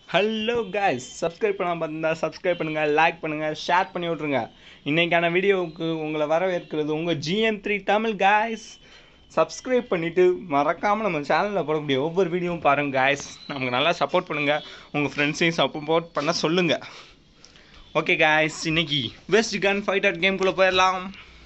hello guys subscribe பண்ணாமல் பார்த்தா subscribe பண்ணுங்கள் லைக் பண்ணுங்கள் ஷேர் பண்ணி விட்ருங்க இன்றைக்கான வீடியோவுக்கு உங்களை வரவேற்கிறது உங்கள் G M three Tamil guys subscribe பண்ணிவிட்டு மறக்காமல் நம்ம சேனலில் போடக்கூடிய ஒவ்வொரு வீடியோவும் பாருங்கள் guys நமக்கு நல்லா சப்போர்ட் பண்ணுங்கள் உங்கள் ஃப்ரெண்ட்ஸையும் சப்போர்ட் பண்ண சொல்லுங்கள் ஓகே guys இன்னைக்கு வெஸ்ட் கன் ஃபைட்டர் கேம்குள்ளே போயிடலாம்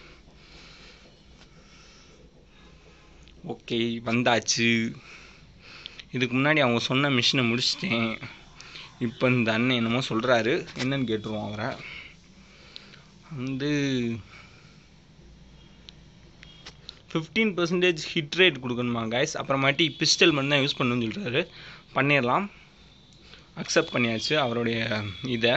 ஓகே வந்தாச்சு இதுக்கு முன்னாடி அவங்க சொன்ன மிஷினை முடிச்சிட்டேன் இப்போ இந்த அண்ணன் என்னமோ சொல்கிறாரு என்னன்னு கேட்டுருவோம் அவரை வந்து ஃபிஃப்டீன் பர்சன்டேஜ் ஹிட் ரேட் கொடுக்கணுமா கைஸ் அப்புறமாட்டி பிஸ்டல் மட்டும் தான் யூஸ் பண்ணணும்னு சொல்கிறாரு பண்ணிடலாம் அக்செப்ட் பண்ணியாச்சு அவருடைய இதை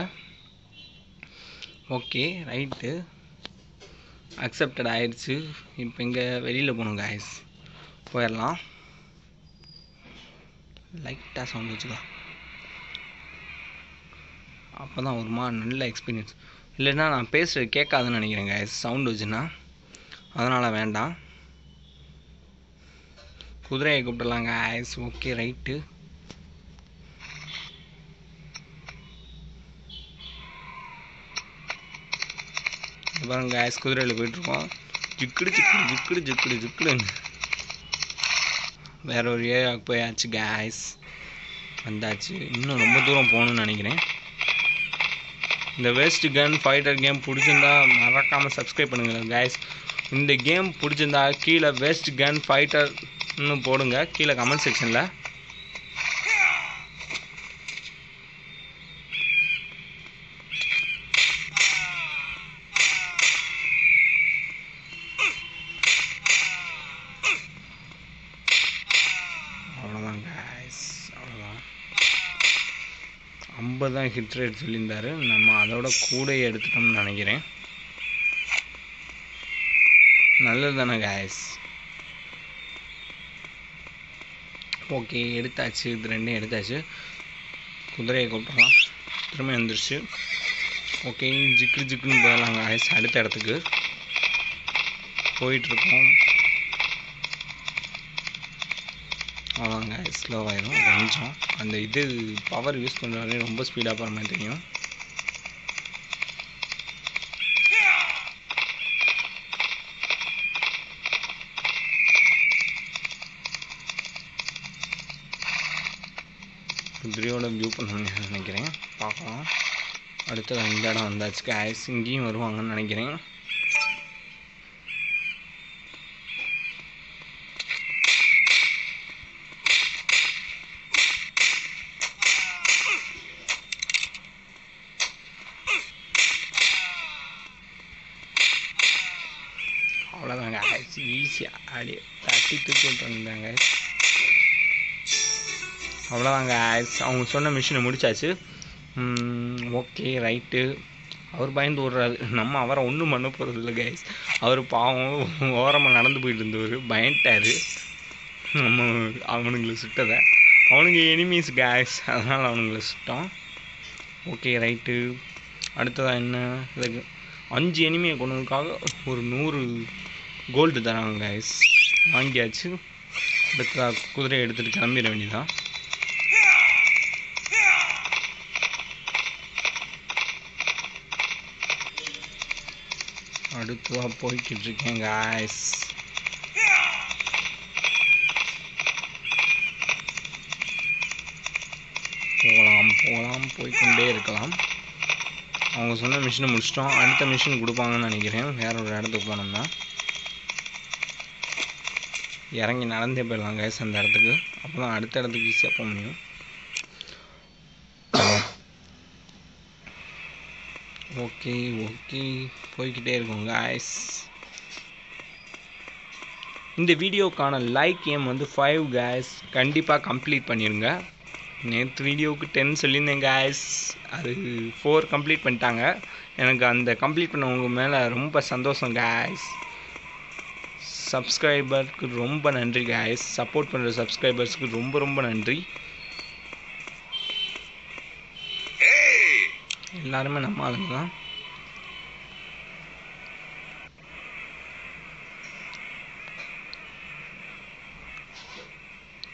ஓகே ரைட்டு அக்செப்டட் ஆயிடுச்சு இப்போ இங்கே வெளியில் போகணும் கைஸ் போயிடலாம் லைட்டாக சவுண்ட் வச்சுக்கோ அப்போ தான் வருமா நல்ல எக்ஸ்பீரியன்ஸ் இல்லைன்னா நான் பேசுகிறது கேட்காதுன்னு நினைக்கிறேன் கைஸ் சவுண்ட் வச்சுன்னா அதனால் வேண்டாம் குதிரையை கூப்பிடலாம் கைஸ் ஓகே ரைட்டு பாருங்க கைஸ் குதிரையில் போயிட்டுருக்கோம் ஜிக்குடு ஜிக்குடு ஜிக்குடு ஜிக்குடு ஜிக்குடுன்னு வேற ஒரு ஏரியாவுக்கு போயாச்சு கேஸ் வந்தாச்சு இன்னும் ரொம்ப தூரம் போகணும்னு நினைக்கிறேன் இந்த வேஸ்ட் கன் ஃபைட்டர் கேம் பிடிச்சிருந்தா மறக்காமல் சப்ஸ்கிரைப் பண்ணுங்கள் கேஸ் இந்த கேம் பிடிச்சிருந்தா கீழே வேஸ்ட் கன் ஃபைட்டர்னு போடுங்க கீழே கமெண்ட் செக்ஷனில் அவ்வளோதான் கேஸ் அவ்வளோதான் ஐம்பது தான் ஹிட் ரேட் சொல்லியிருந்தாரு நம்ம அதோட கூடையே எடுத்துட்டோம்னு நினைக்கிறேன் நல்லது தானே கேஸ் ஓகே எடுத்தாச்சு இது ரெண்டையும் எடுத்தாச்சு குதிரையை கூப்பிடலாம் திரும்ப எழுந்திரிச்சு ஓகே ஜிக்கு ஜிக்குன்னு போயிடலாம் கேஸ் அடுத்த இடத்துக்கு போயிட்டுருக்கோம் அவ்வளோங்க ஸ்லோவாயிரும் கொஞ்சம் அந்த இது பவர் யூஸ் பண்ணுறாலே ரொம்ப ஸ்பீடாக போகிற மாதிரி தெரியும் குதிரையோட வியூ பண்ணணும்னு நினைக்கிறேன் பார்க்கலாம் அடுத்தது இந்த இடம் வந்தாச்சு கேஸ் இங்கேயும் வருவாங்கன்னு நினைக்கிறேன் அவ்வளோதாங்க ஈஸியாக அப்படியே தட்டி தூக்கி விட்டு வந்தாங்க அவ்வளோதாங்க அவங்க சொன்ன மிஷினை முடிச்சாச்சு ஓகே ரைட்டு அவர் பயந்து விட்றாரு நம்ம அவரை ஒன்றும் பண்ண போகிறது இல்லை கைஸ் அவர் பாவம் ஓரமாக நடந்து போயிட்டு இருந்தவர் பயன்ட்டார் நம்ம அவனுங்களை சுட்டதை அவனுங்க எனிமீஸ் கேஸ் அதனால் அவனுங்களை சுட்டோம் ஓகே ரைட்டு அடுத்ததாக என்ன இதுக்கு அஞ்சு எனிமையை கொண்டதுக்காக ஒரு நூறு கோல்டு தராங்க கைஸ் வாங்கியாச்சு அடுத்ததாக குதிரையை எடுத்துகிட்டு கிளம்பிட வேண்டியதான் அடுத்ததாக போய்கிட்டு இருக்கேன் காய்ஸ் போகலாம் போகலாம் போய்கொண்டே இருக்கலாம் அவங்க சொன்ன மிஷினை முடிச்சிட்டோம் அடுத்த மிஷின் கொடுப்பாங்கன்னு நினைக்கிறேன் வேற ஒரு இடத்துக்கு போனோம்னா இறங்கி நடந்தே போயிடலாம் கைஸ் அந்த இடத்துக்கு அப்போ தான் அடுத்த இடத்துக்கு ஈஸியாக போக முடியும் ஓகே ஓகே போய்கிட்டே இருக்கும் காய்ஸ் இந்த வீடியோக்கான லைக் ஏம் வந்து ஃபைவ் கேஸ் கண்டிப்பாக கம்ப்ளீட் பண்ணிடுங்க நேற்று வீடியோவுக்கு டென் சொல்லியிருந்தேன் கேஸ் அது ஃபோர் கம்ப்ளீட் பண்ணிட்டாங்க எனக்கு அந்த கம்ப்ளீட் பண்ணவங்க மேலே ரொம்ப சந்தோஷம் கேஸ் சப்ஸ்கிரைபருக்கு ரொம்ப நன்றி கேஸ் சப்போர்ட் பண்ணுற சப்ஸ்கிரைபர்ஸ்க்கு ரொம்ப ரொம்ப நன்றி எல்லாருமே நம்ம ஆளுங்க தான்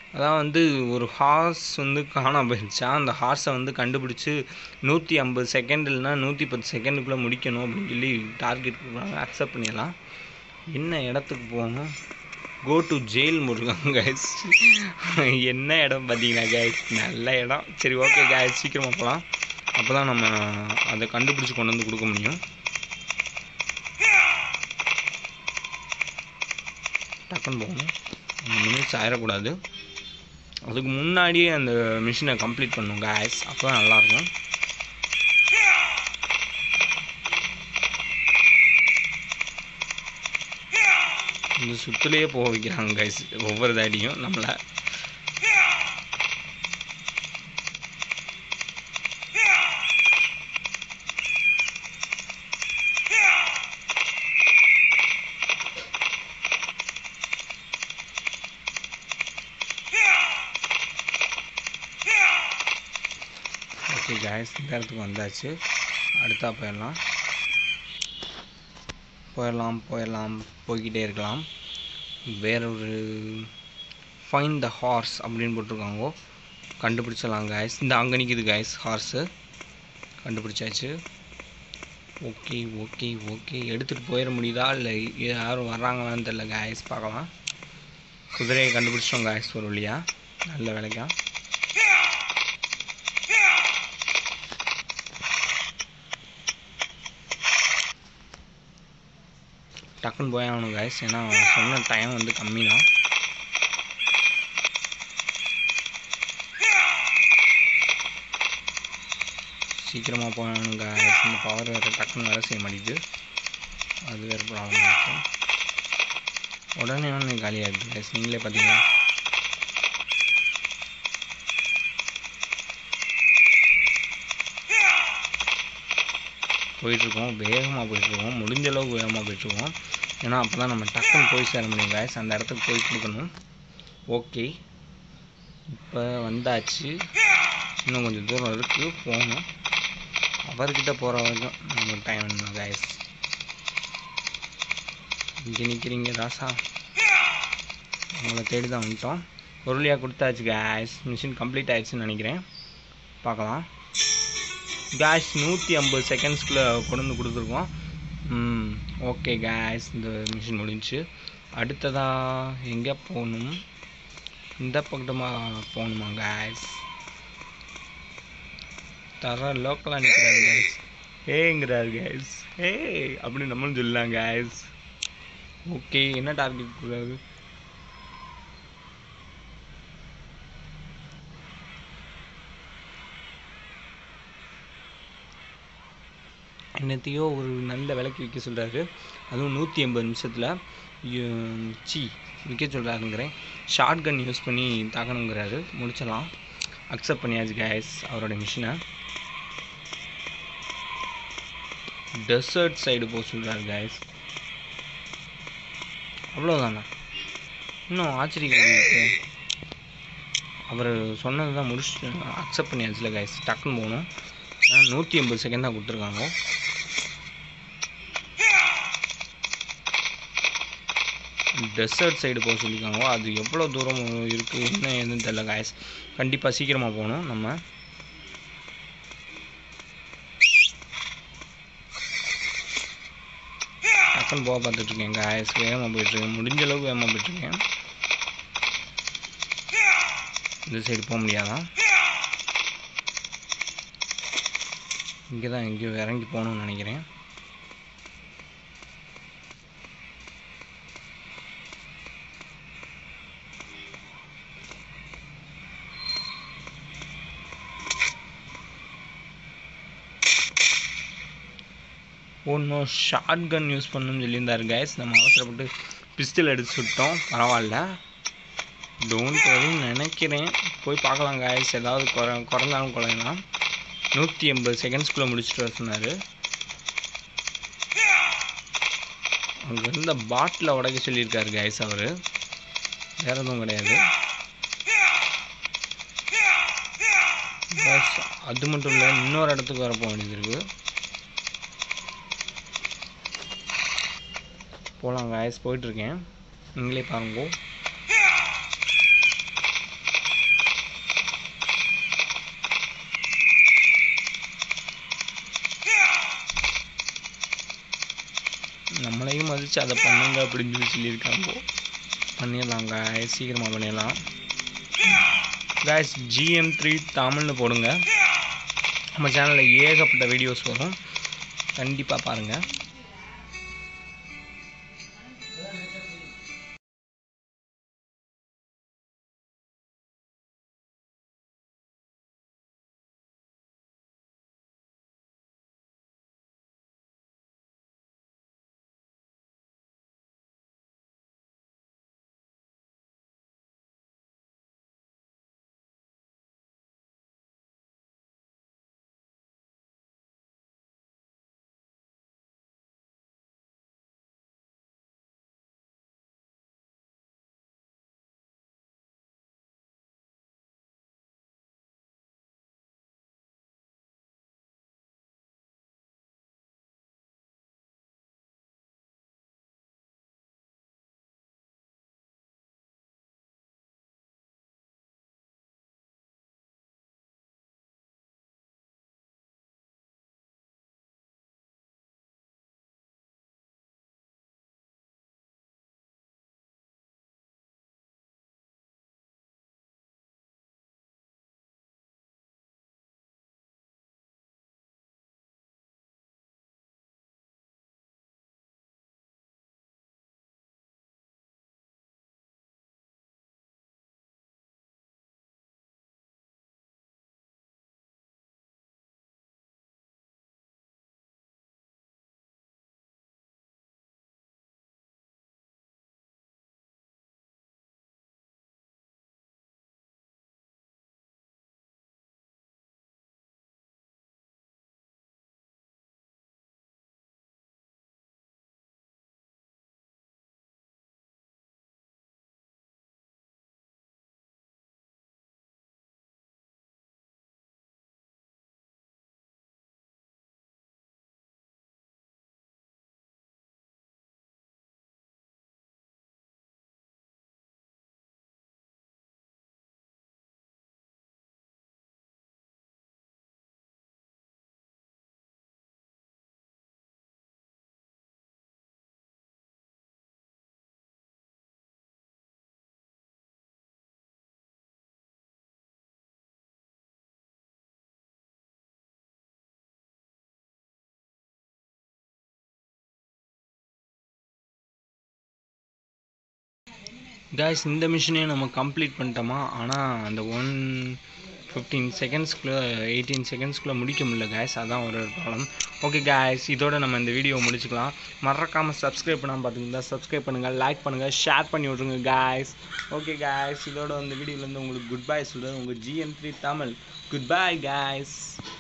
அதான் வந்து ஒரு ஹார்ஸ் வந்து காணாம போயிடுச்சா அந்த ஹார்ஸை வந்து கண்டுபிடிச்சி நூற்றி ஐம்பது செகண்ட் இல்லைனா நூற்றி பத்து செகண்டுக்குள்ளே முடிக்கணும் அப்படின்னு சொல்லி டார்கெட் கொடுக்குறாங்க அக்செப்ட் பண்ணிடலாம் என்ன இடத்துக்கு போகணும் go to jail Murugan guys என்ன இடம் பார்த்தீங்கன்னா கைஸ் நல்ல இடம் சரி ஓகே கைஸ் சீக்கிரமாக போகலாம் அப்போ தான் நம்ம அதை கண்டுபிடிச்சி கொண்டு வந்து கொடுக்க முடியும் டக்குன்னு போகணும் மினிட்ஸ் ஆயிடக்கூடாது அதுக்கு முன்னாடியே அந்த மிஷினை கம்ப்ளீட் பண்ணும் கைஸ் அப்போ தான் நல்லாயிருக்கும் இந்த சுற்றுலேயே போக வைக்கிறாங்க கைஸ் ஒவ்வொரு தாடியும் நம்மளை ஓகே கைஸ் இந்த இடத்துக்கு வந்தாச்சு அடுத்தா போயிடலாம் போயிடலாம் போயிடலாம் போய்கிட்டே இருக்கலாம் வேற ஒரு ஃபைன் த ஹார்ஸ் அப்படின்னு போட்டிருக்காங்க கண்டுபிடிச்சிடலாம் கைஸ் இந்த அங்கே நிற்கிது கைஸ் ஹார்ஸு கண்டுபிடிச்சாச்சு ஓகே ஓகே ஓகே எடுத்துகிட்டு போயிட முடியுதா இல்லை யாரும் வர்றாங்களான்னு தெரில கைஸ் பார்க்கலாம் குதிரையை கண்டுபிடிச்சிட்டோம் கைஸ் ஒரு வழியா நல்ல வேலைக்கா டக்குன்னு போய் ஆகணும் கைஸ் ஏன்னா அவன் சொன்ன டைம் வந்து கம்மி தான் சீக்கிரமாக போகணும் கைஸ் இந்த பவர் வேறு டக்குன்னு வேலை செய்ய மாட்டேங்குது அது வேறு ப்ராப்ளம் இருக்கும் உடனே உடனே காலியாகிடுது கைஸ் நீங்களே பார்த்தீங்கன்னா போயிட்டுருக்கோம் வேகமாக போயிட்டுருக்கோம் முடிஞ்ச அளவுக்கு வேகமாக போயிட்டுருக்கோம் ஏன்னா அப்போ தான் நம்ம டக்குன்னு போய் சேர முடியும் கைஸ் அந்த இடத்துக்கு போய் கொடுக்கணும் ஓகே இப்போ வந்தாச்சு இன்னும் கொஞ்சம் தூரம் இருக்குது போகணும் அவர்கிட்ட போகிற வரைக்கும் நம்ம டைம் வேணும் கைஸ் இங்கே நிற்கிறீங்க ராசா உங்களை தேடி தான் வந்துட்டோம் பொருளியாக கொடுத்தாச்சு கேஸ் மிஷின் கம்ப்ளீட் ஆயிடுச்சுன்னு நினைக்கிறேன் பார்க்கலாம் கேஸ் நூற்றி ஐம்பது செகண்ட்ஸ்குள்ளே கொண்டு வந்து கொடுத்துருக்கோம் ம் ஓகே கேஸ் இந்த மிஷின் முடிஞ்சுச்சு அடுத்ததாக எங்கே போகணும் இந்த பக்கமாக போகணுமா கேஸ் தர லோக்கலாக நிற்கிறாரு கேஸ் ஏங்கிறாரு கேஸ் ஏ அப்படின்னு நம்மளும் சொல்லலாம் கேஸ் ஓகே என்ன டார்கெட் கொடுக்குறாரு என்னத்தையோ ஒரு நல்ல விலைக்கு விற்க சொல்கிறாரு அதுவும் நூற்றி எண்பது நிமிஷத்தில் சி விற்க சொல்கிறாருங்கிறேன் ஷார்ட் கன் யூஸ் பண்ணி தாக்கணுங்கிறாரு முடிச்சிடலாம் அக்செப்ட் பண்ணியாச்சு கேஸ் அவரோட மிஷினை டெசர்ட் சைடு போக சொல்கிறாரு கேஸ் அவ்வளோதானா இன்னும் ஆச்சரியம் அவர் சொன்னது தான் முடிச்சுட்டு அக்செப்ட் பண்ணியாச்சுல கைஸ் டக்குன்னு போகணும் நூற்றி எண்பது செகண்ட் தான் கொடுத்துருக்காங்க டெசர்ட் சைடு போக சொல்லியிருக்காங்க அது எவ்வளோ தூரம் இருக்குது என்ன ஏதுன்னு தெரில காய்ஸ் கண்டிப்பாக சீக்கிரமாக போகணும் நம்ம டக்குன்னு போக பார்த்துட்ருக்கேன் காய்ஸ் வேகமாக போயிட்டுருக்கேன் முடிஞ்ச அளவுக்கு வேகமாக போயிட்டுருக்கேன் இந்த சைடு போக முடியாதான் இங்கே தான் எங்கேயோ இறங்கி போகணும்னு நினைக்கிறேன் ஒன்றும் ஷார்ட் கன் யூஸ் பண்ணணும்னு சொல்லியிருந்தாரு கைஸ் நம்ம அவசரப்பட்டு பிஸ்டல் எடுத்து சுட்டோம் பரவாயில்ல டோன்ட் வரின்னு நினைக்கிறேன் போய் பார்க்கலாம் கைஸ் ஏதாவது குறை குறைந்தாலும் குறையலாம் நூற்றி எண்பது செகண்ட்ஸ்குள்ளே முடிச்சுட்டு வர சொன்னார் அங்கே இருந்த பாட்டில் உடைக்க சொல்லியிருக்காரு கைஸ் அவர் வேற எதுவும் கிடையாது Guys, அது மட்டும் இல்லை இன்னொரு இடத்துக்கு வர போக வேண்டியது இருக்குது போகலாம் கைஸ் போயிட்டுருக்கேன் நீங்களே பாருங்க வந்துருச்சு அதை பண்ணுங்க அப்படின்னு சொல்லி சொல்லியிருக்காங்க பண்ணிடலாம் guys சீக்கிரமாக பண்ணிடலாம் guys ஜிஎம் த்ரீ தமிழ்னு போடுங்க நம்ம சேனலில் ஏகப்பட்ட வீடியோஸ் வரும் கண்டிப்பாக பாருங்கள் guys இந்த மிஷினையும் நம்ம கம்ப்ளீட் பண்ணிட்டோமா ஆனால் அந்த ஒன் ஃபிஃப்டீன் செகண்ட்ஸ்க்குள்ளே எயிட்டீன் செகண்ட்ஸ்க்குள்ளே முடிக்க முடியல guys அதான் ஒரு ப்ராப்ளம் ஓகே guys இதோட நம்ம இந்த வீடியோ முடிச்சுக்கலாம் மறக்காமல் சப்ஸ்கிரைப் பண்ணாமல் பார்த்துருந்தா சப்ஸ்கிரைப் பண்ணுங்கள் லைக் பண்ணுங்கள் ஷேர் பண்ணி விட்ருங்க guys ஓகே guys இதோட இந்த வீடியோலேருந்து உங்களுக்கு குட் பை சொல்கிறது உங்கள் G M three Tamil good bye guys